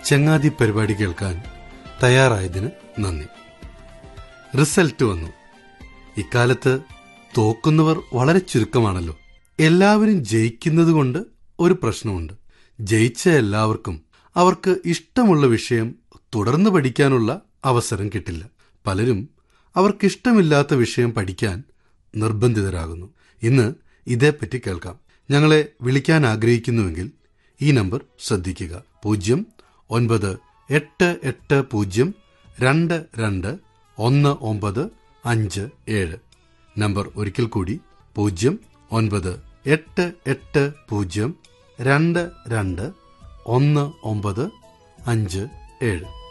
ചങ്ങാതി പരിപാടി കേൾക്കാൻ തയ്യാറായതിന് നന്ദി റിസൾട്ട് വന്നു ഇക്കാലത്ത് തോക്കുന്നവർ വളരെ ചുരുക്കമാണല്ലോ എല്ലാവരും ജയിക്കുന്നതുകൊണ്ട് ഒരു പ്രശ്നമുണ്ട് ജയിച്ച എല്ലാവർക്കും അവർക്ക് ഇഷ്ടമുള്ള വിഷയം തുടർന്ന് പഠിക്കാനുള്ള അവസരം കിട്ടില്ല പലരും അവർക്കിഷ്ടമില്ലാത്ത വിഷയം പഠിക്കാൻ നിർബന്ധിതരാകുന്നു ഇന്ന് ഇതേപ്പറ്റി കേൾക്കാം ഞങ്ങളെ വിളിക്കാൻ ആഗ്രഹിക്കുന്നുവെങ്കിൽ ഈ നമ്പർ ശ്രദ്ധിക്കുക പൂജ്യം ഒൻപത് എട്ട് എട്ട് പൂജ്യം രണ്ട് രണ്ട് ഒന്ന് ഒമ്പത് അഞ്ച് ഏഴ് നമ്പർ ഒരിക്കൽ കൂടി പൂജ്യം ഒൻപത് എട്ട് എട്ട് പൂജ്യം രണ്ട് രണ്ട് ഒന്ന് ഒമ്പത് അഞ്ച് ഏഴ്